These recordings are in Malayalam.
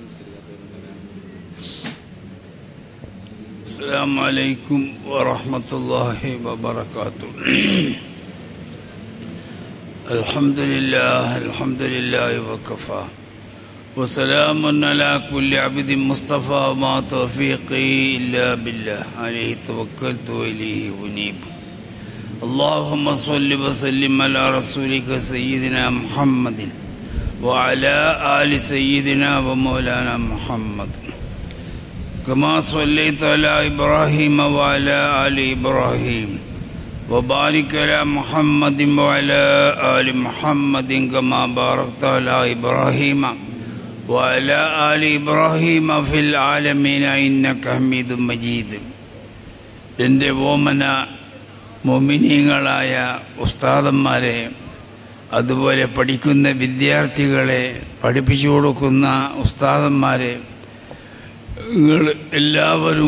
السلام عليكم ورحمة الله وبركاته الحمد لله الحمد لله وكفى وسلام على كل عبد مصطفى ما توفيقي إلا بالله عليه توكلت وإليه أنيب اللهم صل وسلم على رسولك سيدنا محمد وعلى آل سيدنا ومولانا محمد كما صليت على إبراهيم وعلى آل إبراهيم وبارك على محمد وعلى آل محمد كما باركت على إبراهيم وعلى آل إبراهيم في العالمين إنك حميد مجيد എൻ്റെ ഓമന മൊമിനീങ്ങളായ ഉസ്താദന്മാരെ അതുപോലെ പഠിക്കുന്ന വിദ്യാർത്ഥികളെ പഠിപ്പിച്ചു കൊടുക്കുന്ന ഉസ്താദന്മാരെ നിങ്ങൾ എല്ലാവരും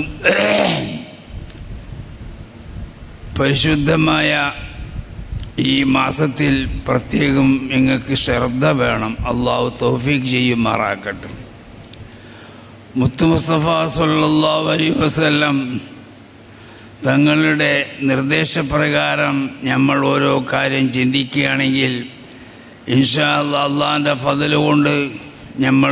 പരിശുദ്ധമായ ഈ മാസത്തിൽ പ്രത്യേകം നിങ്ങൾക്ക് ശ്രദ്ധ വേണം അള്ളാഹു തൗഫീഖ് ചെയ്യുമാറാക്കട്ടെ മുത്തു മുസ്തഫ സല്ലല്ലാഹു അലൈഹി വസല്ലം തങ്ങളുടെ നിർദ്ദേശപ്രകാരം നമ്മൾ ഓരോ കാര്യം ചിന്തിക്കുകയാണെങ്കിൽ ഇൻഷാ അല്ലാ അള്ളാഹിൻ്റെ ഫതൽ കൊണ്ട് നമ്മൾ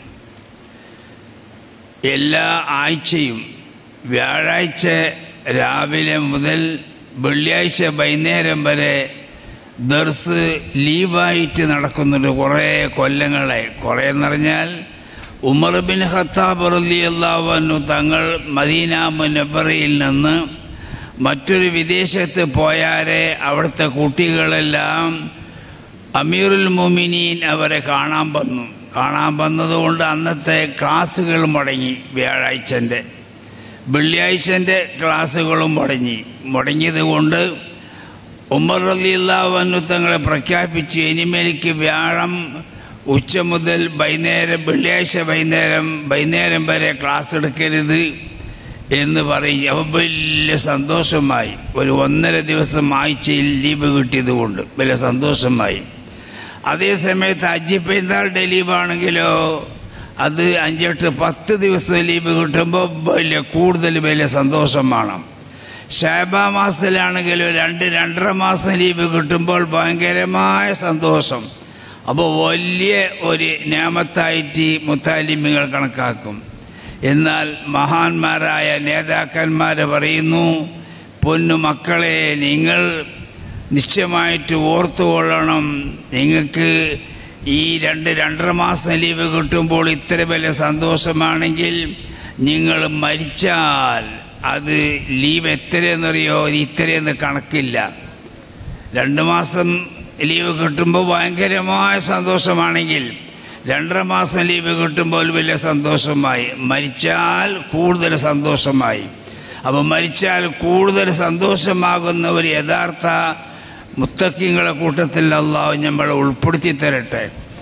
എല്ലാ ആഴ്ചയും വ്യാഴാഴ്ച രാവിലെ മുതൽ വെള്ളിയാഴ്ച വൈകുന്നേരം വരെ ദർസ് ലീവായിട്ട് നടക്കുന്നുണ്ട് കുറേ കൊല്ലങ്ങളെ കുറേ എന്ന് പറഞ്ഞാൽ ഉമർ ബിൻ ഖത്താബ് റലിയല്ലാവന്നു തങ്ങൾ മദീന മുനബറയിൽ നിന്ന് മറ്റൊരു വിദേശത്ത് പോയാരെ അവിടുത്തെ കുട്ടികളെല്ലാം അമീറുൽ മുമിനീൻ അവരെ കാണാൻ വന്നു കാണാൻ വന്നതുകൊണ്ട് അന്നത്തെ ക്ലാസ്സുകൾ മുടങ്ങി വ്യാഴാഴ്ചൻ്റെ വെള്ളിയാഴ്ചൻ്റെ ക്ലാസ്സുകളും മുടങ്ങി മുടങ്ങിയത് കൊണ്ട് ഉമർ റലിയുള്ളവന്നു തങ്ങളെ പ്രഖ്യാപിച്ചു ഇനിമേലേക്ക് വ്യാഴം ഉച്ച മുതൽ വൈകുന്നേരം വെള്ളിയാഴ്ച വൈകുന്നേരം വൈകുന്നേരം വരെ ക്ലാസ് എടുക്കരുത് എന്ന് പറയും അപ്പം വലിയ സന്തോഷമായി ഒരു ഒന്നര ദിവസം ആഴ്ചയിൽ ലീവ് കിട്ടിയത് കൊണ്ട് വലിയ സന്തോഷമായി അതേ സമയത്ത് അജ്ജി പെരുന്നാളുടെ ലീവാണെങ്കിലോ അത് അഞ്ചെട്ട് പത്ത് ദിവസം ലീവ് കിട്ടുമ്പോൾ വലിയ കൂടുതൽ വലിയ സന്തോഷമാണ് ഷാബ മാസത്തിലാണെങ്കിലും രണ്ട് രണ്ടര മാസം ലീവ് കിട്ടുമ്പോൾ ഭയങ്കരമായ സന്തോഷം അപ്പോൾ വലിയ ഒരു നിയമത്തായിട്ട് മുത്താലിമികൾ കണക്കാക്കും എന്നാൽ മഹാന്മാരായ നേതാക്കന്മാർ പറയുന്നു പൊന്നു മക്കളെ നിങ്ങൾ നിശ്ചയമായിട്ട് ഓർത്തുകൊള്ളണം നിങ്ങൾക്ക് ഈ രണ്ട് രണ്ടര മാസം ലീവ് കിട്ടുമ്പോൾ ഇത്ര വലിയ സന്തോഷമാണെങ്കിൽ നിങ്ങൾ മരിച്ചാൽ അത് ലീവ് എത്രയെന്നറിയോ ഇത്രയെന്ന് കണക്കില്ല രണ്ട് മാസം ലീവ് കിട്ടുമ്പോൾ ഭയങ്കരമായ സന്തോഷമാണെങ്കിൽ രണ്ടര മാസം ലീവ് കിട്ടുമ്പോൾ വലിയ സന്തോഷമായി മരിച്ചാൽ കൂടുതൽ സന്തോഷമായി അപ്പം മരിച്ചാൽ കൂടുതൽ സന്തോഷമാകുന്ന ഒരു യഥാർത്ഥ മുത്തക്കിങ്ങളെ കൂട്ടത്തിൽ അള്ളാഹു നമ്മളെ ഉൾപ്പെടുത്തി തരട്ടെ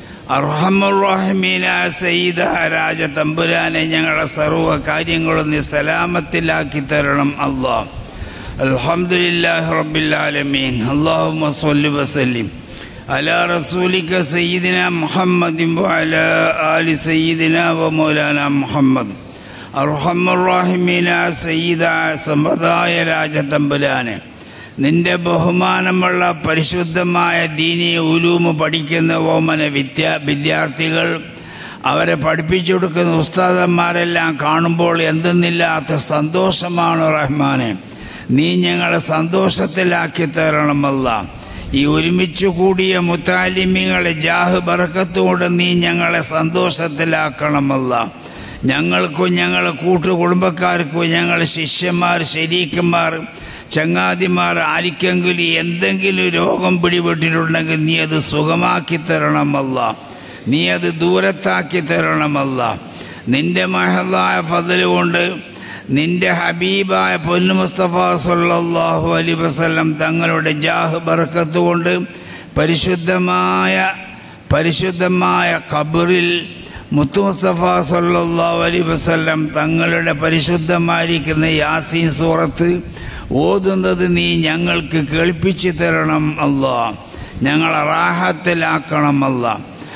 അർഹമുറഹമീന സയ്യിദ രാജ തമ്പുരാനെ ഞങ്ങളെ സർവ്വ കാര്യങ്ങളും നീ സലാമത്തിലാക്കി തരണം അള്ളാഹ് അൽഹംദുലില്ലാഹി റബ്ബിൽ ആലമീൻ അല്ലാഹുമ്മ സ്വല്ലി വസല്ലിം على رسولك سيدنا محمد وعلى آل سيدنا ومولانا محمد അർഹം റാഹിമീന സയ്യിദ സമ്പതായ രാജതമ്പുരാനെ നിന്റെ ബഹുമാനമുള്ള പരിശുദ്ധമായ ദീനി ഉലൂമ് പഠിക്കുന്ന ഓമന വിദ്യാ വിദ്യാർത്ഥികൾ അവരെ പഠിപ്പിച്ചു കൊടുക്കുന്ന ഉസ്താദന്മാരെല്ലാം കാണുമ്പോൾ എന്തെന്നില്ലാത്ത സന്തോഷമാണ് റഹ്മാനെ നീ ഞങ്ങളെ സന്തോഷത്തിലാക്കി തരണമല്ല ഈ ഒരുമിച്ച് കൂടിയ മുത്താലിമ്യങ്ങളെ ജാഹ് ബറക്കത്തുകൊണ്ട് നീ ഞങ്ങളെ സന്തോഷത്തിലാക്കണമല്ല ഞങ്ങൾക്കും ഞങ്ങളെ കൂട്ടുകുടുംബക്കാർക്കും ഞങ്ങളെ ശിഷ്യന്മാർ ശരീക്കന്മാർ ചങ്ങാതിമാർ ആരിക്കെങ്കിലും എന്തെങ്കിലും രോഗം പിടിപെട്ടിട്ടുണ്ടെങ്കിൽ നീ അത് സുഖമാക്കി തരണമല്ല നീ അത് ദൂരത്താക്കി തരണമല്ല നിന്റെ മഹലായ ഫതൽ കൊണ്ട് നിന്റെ ഹബീബായ പൊന്നു മുസ്തഫ സല്ലല്ലാഹു അലൈഹി വസല്ലം തങ്ങളുടെ ജാഹ് ബർക്കത്ത് കൊണ്ട് പരിശുദ്ധമായ പരിശുദ്ധമായ ഖബറിൽ മുത്തു മുസ്തഫ സല്ലല്ലാഹു അലൈഹി വസല്ലം തങ്ങളുടെ പരിശുദ്ധമായിരിക്കുന്ന യാസീൻ സൂറത്ത് ഓതുന്നത് നീ ഞങ്ങൾക്ക് കേൾപ്പിച്ചു തരണം അല്ലാ ഞങ്ങളെ റാഹത്തിലാക്കണം അല്ല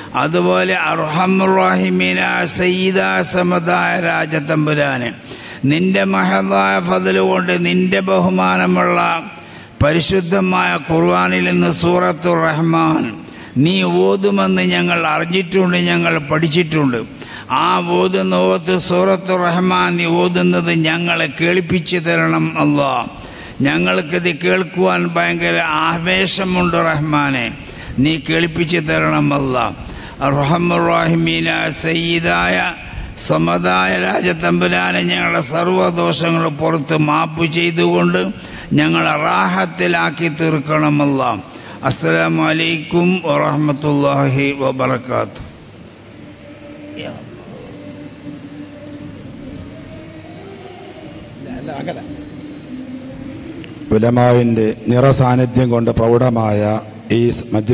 അതുപോലെ അർഹമുറാഹിമീന സയ്യിദ സമതായ രാജതമ്പുരാന് നിന്റെ മഹതായ ഫതില് കൊണ്ട് നിന്റെ ബഹുമാനമുള്ള പരിശുദ്ധമായ ഖുർആാനിൽ നിന്ന് സൂറത്തു റഹ്മാൻ നീ ഓതുമെന്ന് ഞങ്ങൾ അറിഞ്ഞിട്ടുണ്ട് ഞങ്ങൾ പഠിച്ചിട്ടുണ്ട് ആ ഓതുന്ന ഓത്ത് സൂറത്തു റഹ്മാൻ നീ ഓതുന്നത് ഞങ്ങളെ കേൾപ്പിച്ചു തരണം അല്ലാ ഞങ്ങൾക്കിത് കേൾക്കുവാൻ ഭയങ്കര ആവേശമുണ്ട് റഹ്മാനെ നീ കേൾപ്പിച്ചു തരണം അല്ല റഹമുറാഹിമീന സയ്യിദായ സമതായ രാജതമ്പുരാനെ ഞങ്ങളുടെ സർവ്വദോഷങ്ങൾ പുറത്ത് മാപ്പ് ചെയ്തുകൊണ്ട് ഞങ്ങളെ റാഹത്തിലാക്കി തീർക്കണമല്ല അസ്സലാമു അലൈക്കും വറഹമത്തല്ലാഹി വബർക്കാത്തു ഉലമാവിൻ്റെ നിറസാന്നിധ്യം കൊണ്ട് പ്രൗഢമായ ഈ മജ്ലിസ്